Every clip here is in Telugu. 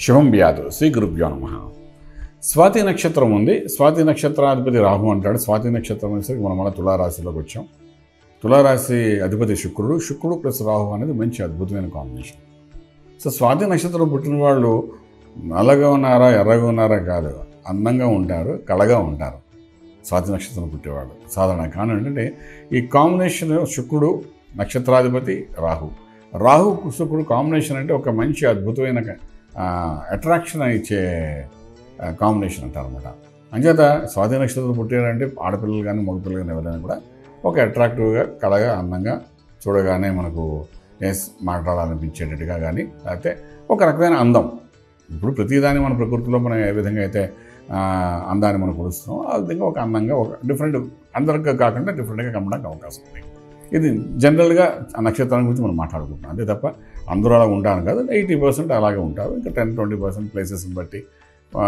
శుభం వ్యాధు శ్రీ గురుభ్యో నమ స్వాతి నక్షత్రం ఉంది స్వాతి నక్షత్రాధిపతి రాహు అంటాడు స్వాతి నక్షత్రం అనేసరికి మనం మళ్ళీ తులారాశిలోకి వచ్చాం తులారాశి అధిపతి శుక్రుడు శుక్రుడు ప్లస్ రాహు అనేది మంచి అద్భుతమైన కాంబినేషన్ సో స్వాతి నక్షత్రం పుట్టిన వాళ్ళు నల్లగా ఉన్నారా ఎర్రగా ఉన్నారా కాదు అందంగా ఉంటారు కళగా ఉంటారు స్వాతి నక్షత్రం పుట్టేవాళ్ళు సాధారణ కారణం ఏంటంటే ఈ కాంబినేషన్ శుక్రుడు నక్షత్రాధిపతి రాహు రాహు శుక్రుడు కాంబినేషన్ అంటే ఒక మంచి అద్భుతమైన అట్రాక్షన్ ఇచ్చే కాంబినేషన్ అంటారు అనమాట అంచేత స్వాతి నక్షత్రం పుట్టారంటే ఆడపిల్లలు కానీ మగపిల్లలు కానీ ఎవరైనా కూడా ఒక అట్రాక్టివ్గా కళగా అందంగా చూడగానే మనకు ఎస్ మాట్లాడాలనిపించేటట్టుగా కానీ లేకపోతే ఒక రకమైన అందం ఇప్పుడు ప్రతిదాన్ని మన ప్రకృతిలో మనం ఏ విధంగా అయితే ఆ, అందాన్ని మనం కొలుస్తున్నాం ఆ విధంగా ఒక అందంగా ఒక డిఫరెంట్ అందరిగా కాకుండా డిఫరెంట్గా కనడానికి అవకాశం ఉంది ఇది జనరల్గా ఆ నక్షత్రం గురించి మనం మాట్లాడుకుంటున్నాం అంతే తప్ప అందరూ అలా ఉంటాను కాదు ఎయిటీ పర్సెంట్ అలాగే ఉంటారు ఇంకా టెన్ ట్వంటీ పర్సెంట్ ప్లేసెస్ని బట్టి ఆ,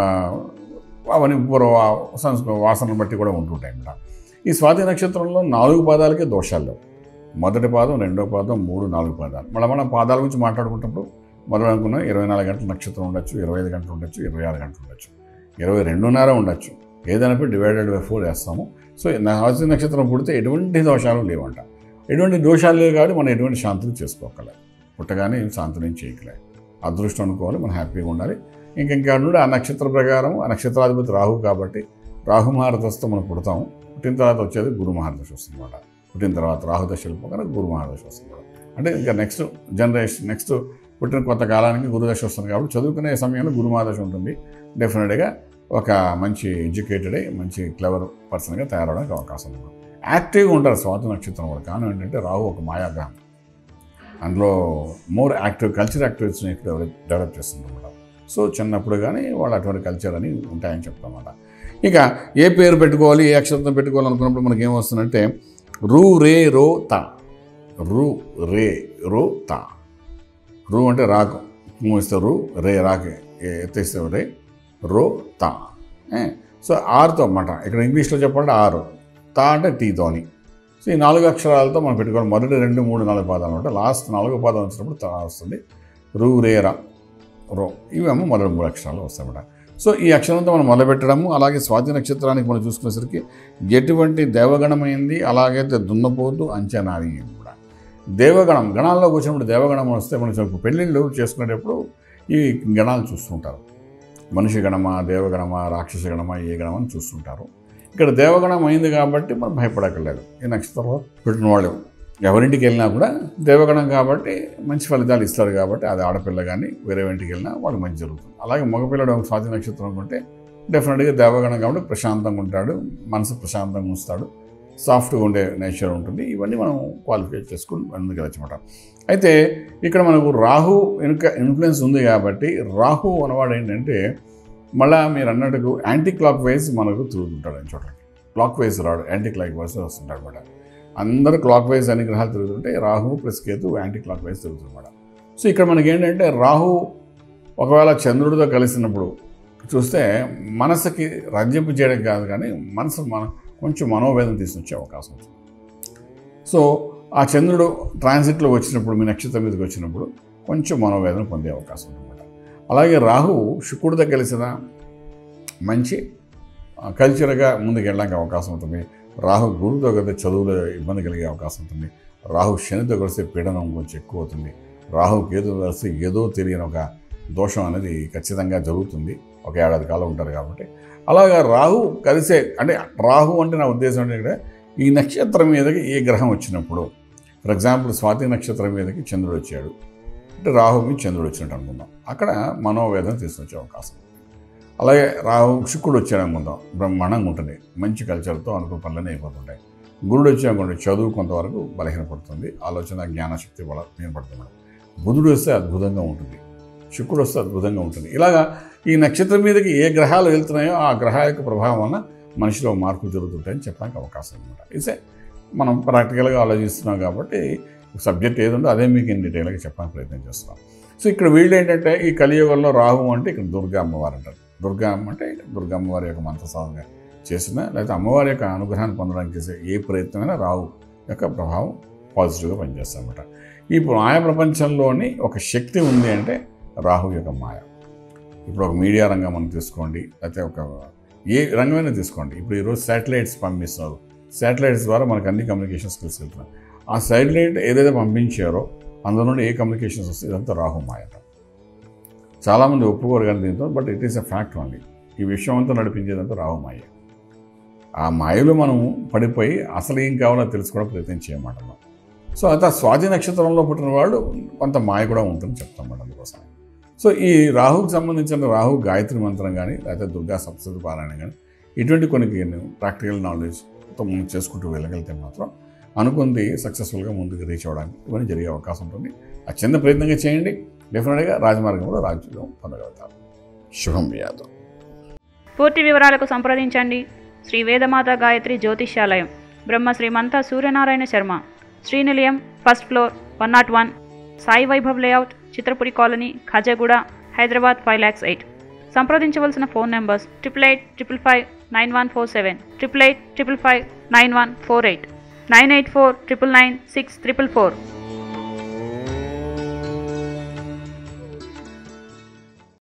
అవన్నీ పూర్వ సంస్కృ వాసనను బట్టి కూడా ఉంటుంటాయి అన్నమాట ఈ స్వాతి నక్షత్రంలో నాలుగు పాదాలకే దోషాలు లేవు మొదటి పాదం రెండో పాదం మూడు నాలుగు పాదాలు మళ్ళీ మనం పాదాల గురించి మాట్లాడుకుంటున్నప్పుడు మొదలు అనుకున్నాం ఇరవై నాలుగు గంటల నక్షత్రం ఉండొచ్చు ఇరవై ఐదు గంటలు ఉండొచ్చు ఇరవై ఆరు గంటలు ఉండొచ్చు ఇరవై రెండున్నర ఉండొచ్చు ఏదైనా డివైడెడ్ బై ఫోర్ వేస్తాము సో స్వాతి నక్షత్రం పుడితే ఎటువంటి దోషాలు లేవంట ఎటువంటి దోషాలు లేవు కాబట్టి మనం ఎటువంటి శాంతులు చేసుకోగలం పుట్టగానే ఏం శాంతులు ఏం చేయకలే అదృష్టం అనుకోవాలి మనం హ్యాపీగా ఉండాలి ఇంక ఇంకా నుండి ఆ నక్షత్ర ప్రకారం ఆ నక్షత్రాధిపతి రాహు కాబట్టి రాహు మహారదశతో మనం పుడతాము పుట్టిన తర్వాత వచ్చేది గురు మహారదశ వస్తుంది అనమాట పుట్టిన తర్వాత రాహు దశ వెళ్ళిపోగానే గురు మహారదశ వస్తుంది అనమాట అంటే ఇంకా నెక్స్ట్ జనరేషన్ నెక్స్ట్ పుట్టిన కొంత కాలానికి గురు దశ వస్తుంది కాబట్టి చదువుకునే సమయంలో గురు మహాదశ ఉంటుంది డెఫినెట్గా ఒక మంచి ఎడ్యుకేటెడ్ అయి మంచి క్లవర్ పర్సన్గా తయారవడానికి అవకాశం ఉంది యాక్టివ్గా ఉంటారు స్వాతి నక్షత్రం కూడా కారణం ఏంటంటే రాహు ఒక మాయాగ్రహం అందులో మోర్ యాక్టివ్ కల్చర్ యాక్టివిటీస్ని డెవలప్ డెవలప్ చేస్తుంది అనమాట సో చిన్నప్పుడు కానీ వాళ్ళు అటువంటి కల్చర్ అని ఉంటాయని చెప్తామన్నమాట ఇక ఏ పేరు పెట్టుకోవాలి ఏ అక్షరం పెట్టుకోవాలి అనుకున్నప్పుడు మనకి ఏమొస్తుందంటే రూ రే రో తా రు రే రో తా రు అంటే రాకు మూస్తే రు రే రాకే ఏ- ఎత్తేస్తే రే రో తా ఏ? సో ఆరుతో అన్నమాట ఇక్కడ ఇంగ్లీష్లో చెప్పాలంటే ఆరు తా అంటే టీతోని సో ఈ నాలుగు అక్షరాలతో మనం పెట్టుకోవాలి మొదటి రెండు మూడు నాలుగు పాదాలు అనమాట లాస్ట్ నాలుగో పాదం వచ్చినప్పుడు తా వస్తుంది రూ రే రా రో ఇవేమో మొదటి మూడు అక్షరాలు వస్తాయన్నమాట సో ఈ అక్షరంతో మనం మొదలుపెట్టడము అలాగే స్వాతి నక్షత్రానికి మనం చూసుకునేసరికి ఎటువంటి దేవగణమైంది అలాగైతే దున్నపోతు అంచనాది కూడా దేవగణం గణాల్లోకి వచ్చినప్పుడు దేవగణం వస్తే మనం చెప్పు పెళ్ళిళ్ళు చేసుకునేటప్పుడు ఈ గణాలు చూస్తుంటారు మనిషి గణమా దేవగణమా రాక్షస గణమా ఏ గణమా అని చూస్తుంటారు ఇక్కడ దేవగణం అయింది కాబట్టి మనం భయపడక్కర్లేదు ఈ నక్షత్రంలో పుట్టిన వాళ్ళు ఎవరింటికి వెళ్ళినా కూడా దేవగణం కాబట్టి మంచి ఫలితాలు ఇస్తారు కాబట్టి అది ఆడపిల్ల కానీ వేరే ఇంటికి వెళ్ళినా వాళ్ళకి మంచి జరుగుతుంది అలాగే మగపిల్లడు ఒక స్వాతి నక్షత్రం ఉంటే డెఫినెట్గా దేవగణం కాబట్టి ప్రశాంతంగా ఉంటాడు మనసు ప్రశాంతంగా ఉంచుతాడు సాఫ్ట్గా ఉండే నేచర్ ఉంటుంది ఇవన్నీ మనం క్వాలిఫై చేసుకుని ముందుకు వెళ్ళచ్చమాట అయితే ఇక్కడ మనకు రాహు వెనుక ఇన్ఫ్లుయెన్స్ ఉంది కాబట్టి రాహు అనవాడు ఏంటంటే మళ్ళా మీరు అన్నట్టుకు యాంటీ క్లాక్ వైజ్ మనకు తిరుగుతుంటాడు అని చూడండి క్లాక్ వైజ్ రాడు యాంటీ క్లాక్ వైజ్ వస్తుంటాడు అనమాట అందరూ క్లాక్ వైజ్ అన్ని గ్రహాలు తిరుగుతుంటే Rahu plus Ketu anticlockwise తిరుగుతుందన్నమాట సో ఇక్కడ మనకి ఏంటంటే రాహు ఒకవేళ చంద్రుడితో కలిసినప్పుడు చూస్తే మనసుకి రంజింపు చేయడం కాదు కానీ మనసు మన కొంచెం మనోవేదన తీసుకొచ్చే అవకాశం ఉంది సో ఆ చంద్రుడు ట్రాన్సిట్లో వచ్చినప్పుడు మీ నక్షత్రం మీదకి వచ్చినప్పుడు కొంచెం మనోవేదన పొందే అవకాశం ఉందన్నమాట అలాగే రాహు శుక్రుడితో కలిసిన మంచి ఆ, కల్చర్గా ముందుకు వెళ్ళడానికి అవకాశం ఉంటుంది రాహు గురువుతో కలిసి చదువులో ఇబ్బంది కలిగే అవకాశం ఉంటుంది రాహు శనితో కలిసి పీడనం కొంచెం ఎక్కువ అవుతుంది రాహు కేతు కలిసి ఏదో తెలియని ఒక దోషం అనేది ఖచ్చితంగా జరుగుతుంది ఒక ఏడాది కాలం ఉంటారు కాబట్టి అలాగా రాహు కలిసే అంటే రాహు అంటే నా ఉద్దేశం అంటే ఇక్కడ ఈ నక్షత్రం మీదకి ఏ గ్రహం వచ్చినప్పుడు ఫర్ ఎగ్జాంపుల్ స్వాతి నక్షత్రం మీదకి చంద్రుడు వచ్చాడు అంటే రాహుకి చంద్రుడు వచ్చినట్టు అనుకుందాం అక్కడ మనోవేదన తీసుకొచ్చే అవకాశం ఉంది. అలాగే రాహు శుక్రుడు వచ్చాడు అనుకుందాం బ్రహ్మాండంగా ఉంటుంది మంచి కల్చర్తో అనుకున్న పనులన్నీ అయిపోతుంటాయి గురుడు వచ్చానుకోండి చదువు కొంతవరకు బలహీనపడుతుంది ఆలోచన జ్ఞానశక్తి బల బలహీనపడుతుంది బుధుడు వస్తే అద్భుతంగా ఉంటుంది శుక్రుడు వస్తే అద్భుతంగా ఉంటుంది ఇలాగా ఈ నక్షత్రం మీదకి ఏ గ్రహాలు వెళ్తున్నాయో ఆ గ్రహాల యొక్క ప్రభావం వలన మనిషిలో మార్పులు జరుగుతుంటాయని చెప్పడానికి అవకాశం అనమాట ఇసే మనం ప్రాక్టికల్గా ఆలోచిస్తున్నాం కాబట్టి సబ్జెక్ట్ ఏది ఉందో అదే మీకు ఇన్ డీటెయిల్గా చెప్పడానికి ప్రయత్నం చేస్తున్నాం సో ఇక్కడ వీళ్ళు ఏంటంటే ఈ కలియుగంలో రాహు అంటే ఇక్కడ దుర్గా అమ్మవారు అంటారు దుర్గా అమ్మ అంటే దుర్గా అమ్మవారి యొక్క మంత్ర సాధన చేసిన లేకపోతే అమ్మవారి యొక్క అనుగ్రహాన్ని పొందడానికి చేసే ఏ ప్రయత్నమైనా రాహు యొక్క ప్రభావం పాజిటివ్గా పనిచేస్తుంది అనమాట ఈ మాయ ప్రపంచంలోని ఒక శక్తి ఉంది అంటే రాహు యొక్క మాయ ఇప్పుడు ఒక మీడియా రంగం మనం తీసుకోండి లేకపోతే ఒక ఏ రంగమైనా తీసుకోండి ఇప్పుడు ఈరోజు శాటిలైట్స్ పంపిస్తున్నారు శాటిలైట్స్ ద్వారా మనకు అన్ని కమ్యూనికేషన్ స్కిల్స్ వెళ్తున్నాయి ఆ శాటిలైట్ ఏదైతే పంపించారో అందులో నుండి ఏ కమ్యూనికేషన్స్ వస్తే ఇదంతా రాహు మాయ చాలామంది ఒప్పుకోరు కానీ దీంతో but it is a fact only ఈ విషయం అంతా నడిపించేదంతా రాహు మాయ ఆ మాయలో మనం పడిపోయి అసలు ఏం కావాలో తెలుసుకోవడం ప్రయత్నం చేయమాట మనం సో అయితే ఆ స్వాతి నక్షత్రంలో పుట్టిన వాళ్ళు కొంత మాయ కూడా ఉంటుందని చెప్తాం మేడం అందుకోసం సో ఈ రాహుకి సంబంధించిన రాహు గాయత్రి మంత్రం కానీ లేకపోతే దుర్గా సప్తశతి పారాయణ కానీ ఇటువంటి కొన్ని ప్రాక్టికల్ నాలెడ్జ్తో మనం చేసుకుంటూ వెళ్ళగలిగితే మాత్రం అనుకుంది సక్సెస్ఫుల్గా ముందుకు రీచ్ అవ్వడానికి ఇవన్నీ జరిగే అవకాశం ఉంటుంది ఆ చిన్న ప్రయత్నంగా చేయండి డెఫినెట్గా రాజమార్గంలో రాజ్యం పొందగలుగుతారు శుభం వ్యాధం పూర్తి వివరాలకు సంప్రదించండి Shri Vedamata Gayatri Jyotishyalayam Brahma Srimantha Suryanarayana Sharma Srinilayam first floor one not one Sai Vaibhav layout Chitrapuri colony Khajaguda Hyderabad five lakhs eight సంప్రదించవలసిన phone numbers triple eight triple five nine one four seven triple eight triple five nine one four eight nine eight four triple nine six triple four